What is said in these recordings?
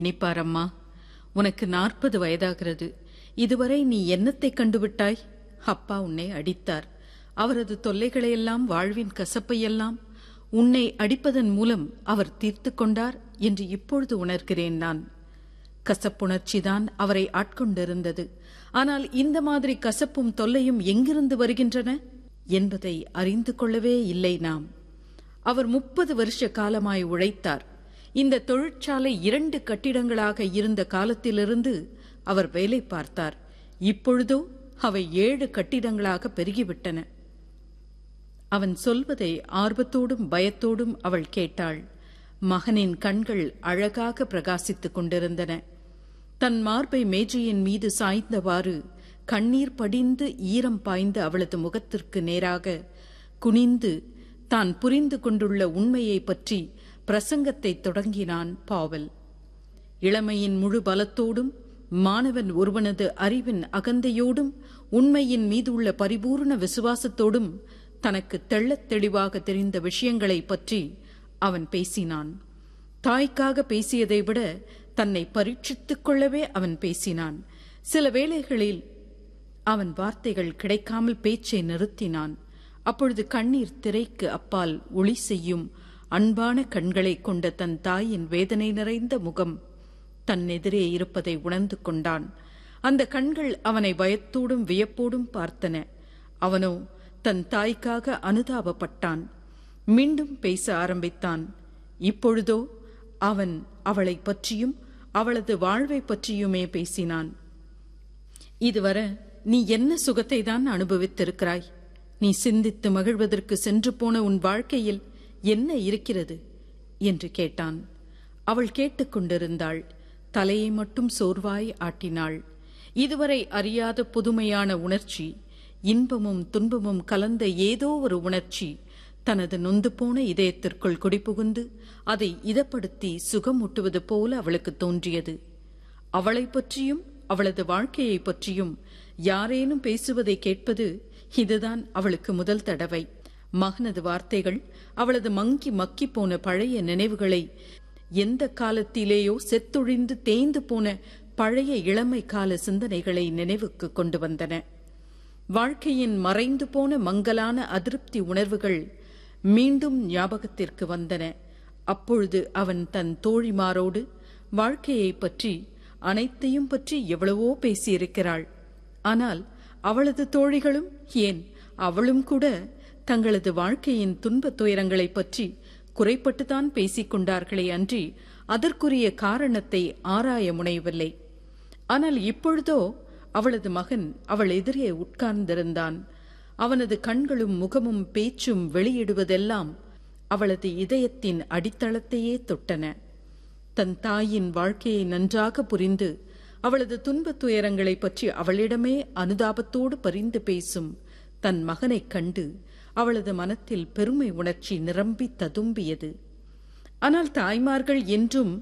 நிப்பாரம்மா உனக்கு நாற்பது வயதாகிறது இதுவரை நீ என்னத்தை கண்டுவிட்டாய் அப்பா உன்னை அடித்தார் அவரது தொல்லைகளையெல்லாம் வாழ்வின் கசப்பையெல்லாம் உன்னை அடிப்பதன் மூலம் அவர் தீர்த்து கொண்டார் என்று இப்பொழுது உணர்கிறேன் நான் கசப்புணர்ச்சிதான் அவரை ஆட்கொண்டிருந்தது ஆனால் இந்த மாதிரி கசப்பும் தொல்லையும் எங்கிருந்து வருகின்றன என்பதை அறிந்து கொள்ளவே இல்லை நாம் அவர் முப்பது வருஷ காலமாய் உழைத்தார் இந்த தொழிற்சாலை இரண்டு கட்டிடங்களாக இருந்த காலத்திலிருந்து அவர் வேலை பார்த்தார் இப்பொழுதோ அவை ஏழு கட்டிடங்களாக பெருகிவிட்டன அவன் சொல்வதை ஆர்வத்தோடும் பயத்தோடும் அவள் கேட்டாள் மகனின் கண்கள் அழகாக பிரகாசித்துக் கொண்டிருந்தன தன் மார்பை மேஜையின் மீது சாய்ந்தவாறு கண்ணீர் படிந்து ஈரம் பாய்ந்த அவளது முகத்திற்கு நேராக குனிந்து தான் புரிந்து கொண்டுள்ள உண்மையை பற்றி பிரசங்கத்தை தொடங்கினான் பாவல் இளமையின் முழு பலத்தோடும் மாணவன் ஒருவனது அறிவின் அகந்தையோடும் உண்மையின் மீதுள்ள பரிபூர்ண விசுவாசத்தோடும் தனக்கு தெள்ளத் தெளிவாக தெரிந்த விஷயங்களைப் பற்றி அவன் பேசினான் தாய்க்காக பேசியதை விட தன்னை பரீட்சித்துக் கொள்ளவே அவன் பேசினான் சில வேளைகளில் அவன் வார்த்தைகள் கிடைக்காமல் பேச்சை நிறுத்தினான் அப்பொழுது கண்ணீர் திரைக்கு அப்பால் ஒளி செய்யும் அன்பான கண்களை கொண்ட தன் தாயின் வேதனை நிறைந்த முகம் தன் எதிரே இருப்பதை உணர்ந்து கொண்டான் அந்த கண்கள் அவனை பயத்தோடும் வியப்போடும் பார்த்தன அவனோ தன் தாய்க்காக அனுதாபப்பட்டான் மீண்டும் பேச ஆரம்பித்தான் இப்பொழுதோ அவன் அவளை பற்றியும் அவளது வாழ்வை பற்றியுமே பேசினான் இதுவரை நீ என்ன சுகத்தை தான் அனுபவித்திருக்கிறாய் நீ சிந்தித்து மகிழ்வதற்கு சென்று போன உன் வாழ்க்கையில் என்ன இருக்கிறது என்று கேட்டான் அவள் கேட்டுக்கொண்டிருந்தாள் தலையை மட்டும் சோர்வாய் ஆட்டினாள் இதுவரை அறியாத புதுமையான உணர்ச்சி இன்பமும் துன்பமும் கலந்த ஏதோ ஒரு உணர்ச்சி தனது நொந்து போன இதயத்திற்குள் குடிபுகுந்து அதை இதப்படுத்தி சுகமூட்டுவது போல அவளுக்கு தோன்றியது அவளை பற்றியும் அவளது வாழ்க்கையை பற்றியும் யாரேனும் பேசுவதை கேட்பது இதுதான் அவளுக்கு முதல் தடவை மகனது வார்த்தைகள் அவளது மங்கி மக்கி போன பழைய நினைவுகளை எந்த காலத்திலேயோ செத்தொழிந்து தேய்ந்து போன பழைய இளமை கால சிந்தனைகளை நினைவுக்கு கொண்டு வந்தன வாழ்க்கையின் மறைந்து போன மங்கலான அதிருப்தி உணர்வுகள் மீண்டும் ஞாபகத்திற்கு வந்தன அப்பொழுது அவன் தன் தோழிமாரோடு வாழ்க்கையைப் பற்றி அனைத்தையும் பற்றி எவ்வளவோ பேசியிருக்கிறாள் ஆனால் அவளது தோழிகளும் ஏன் அவளும் கூட தங்களது வாழ்க்கையின் துன்பத் துயரங்களைப் பற்றி குறைப்பட்டுத்தான் பேசிக் கொண்டார்களே அன்றி அதற்குரிய காரணத்தை ஆராய முனையவில்லை ஆனால் இப்பொழுதோ அவளது மகன் அவள் எதிரே உட்கார்ந்திருந்தான் அவனது கண்களும் முகமும் பேச்சும் வெளியிடுவதெல்லாம் அவளது இதயத்தின் அடித்தளத்தையே தொட்டன தன் தாயின் வாழ்க்கையை நன்றாக புரிந்து அவளது துன்பத் துயரங்களைப் பற்றி அவளிடமே அனுதாபத்தோடு பரிந்து பேசும் தன் மகனைக் கண்டு அவளது மனத்தில் பெருமை உணர்ச்சி நிரம்பி ததும்பியது ஆனால் தாய்மார்கள் என்றும்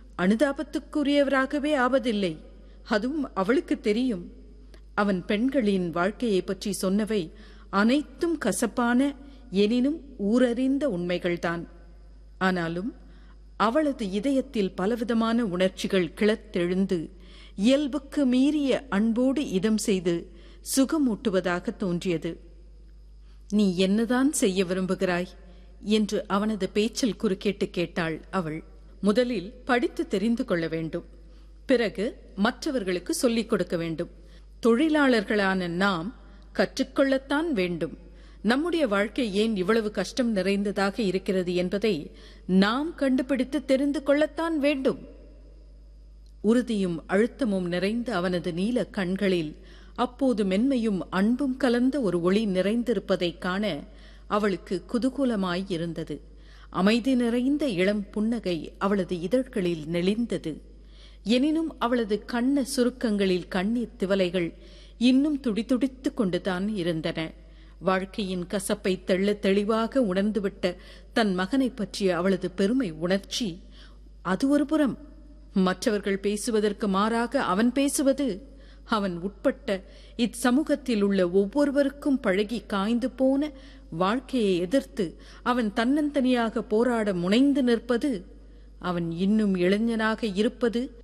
அனுதாபத்துக்குரியவராகவே ஆவதில்லை அதுவும் அவளுக்கு தெரியும் அவன் பெண்களின் வாழ்க்கையை பற்றி சொன்னவை அனைத்தும் கசப்பான எனினும் ஊரறிந்த உண்மைகள்தான் ஆனாலும் அவளது இதயத்தில் பலவிதமான உணர்ச்சிகள் கிளத்தெழுந்து இயல்புக்கு மீறிய அன்போடு இதம் செய்து சுகமூட்டுவதாக தோன்றியது நீ என்னதான் செய்ய விரும்புகிறாய் என்று அவனது பேச்சில் குறுக்கிட்டு கேட்டாள் அவள் முதலில் படித்து தெரிந்து கொள்ள வேண்டும் பிறகு மற்றவர்களுக்கு சொல்லிக் கொடுக்க வேண்டும் தொழிலாளர்களான நாம் கற்றுக்கொள்ளத்தான் வேண்டும் நம்முடைய வாழ்க்கை ஏன் இவ்வளவு கஷ்டம் நிறைந்ததாக இருக்கிறது என்பதை நாம் கண்டுபிடித்து தெரிந்து கொள்ளத்தான் வேண்டும் உறுதியும் அழுத்தமும் நிறைந்த அவனது நீல கண்களில் அப்போது மென்மையும் அன்பும் கலந்த ஒரு ஒளி நிறைந்திருப்பதைக் காண அவளுக்கு குதூகூலமாய் இருந்தது அமைதி நிறைந்த இளம் புன்னகை அவளது இதழ்களில் நெளிந்தது எனினும் அவளது கண்ண சுருக்கங்களில் கண்ணீர் திவலைகள் இன்னும் துடிதுடித்துக் கொண்டுதான் இருந்தன வாழ்க்கையின் கசப்பை தெள்ள தெளிவாக உணர்ந்துவிட்ட தன் மகனைப் பற்றிய அவளது பெருமை உணர்ச்சி அது ஒரு புறம் மற்றவர்கள் பேசுவதற்கு மாறாக அவன் பேசுவது அவன் உட்பட்ட இச்சமூகத்தில் உள்ள ஒவ்வொருவருக்கும் பழகி காய்ந்து போன வாழ்க்கையை எதிர்த்து அவன் தன்னந்தனியாக போராட முனைந்து நிற்பது அவன் இன்னும் இளைஞனாக இருப்பது